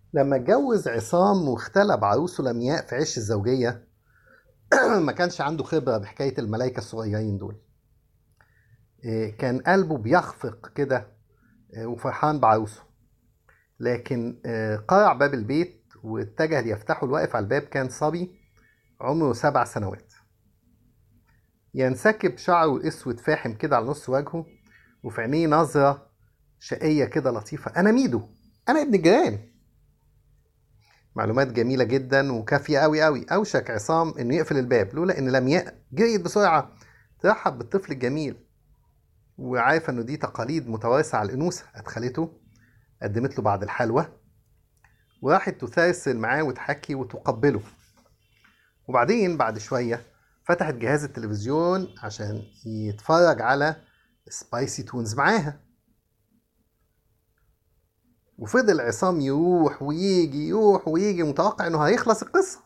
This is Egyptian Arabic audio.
لما اتجوز عصام واختلى بعروسه لمياء في عش الزوجية ما كانش عنده خبرة بحكاية الملايكة الصغيرين دول إيه، كان قلبه بيخفق كده إيه، وفرحان بعروسه لكن إيه، قرع باب البيت واتجه ليفتحه الواقف على الباب كان صبي عمره سبع سنوات ينسكب شعره الأسود فاحم كده على نص وجهه وفي عينيه نظرة شقية كده لطيفة أنا ميدو أنا ابن الجيران معلومات جميلة جدا وكافية أوي أوي أوشك عصام إنه يقفل الباب لولا إن لمياء جريت بسرعة ترحب بالطفل الجميل وعارفة إنه دي تقاليد متوارثة على الأنوثة أدخلته قدمت له بعض الحلوى وراحت تسرسل معاه وتحكي وتقبله وبعدين بعد شوية فتحت جهاز التلفزيون عشان يتفرج على سبايسي تونز معاها وفضل عصام يروح ويجي يروح ويجي متوقع انه هيخلص القصة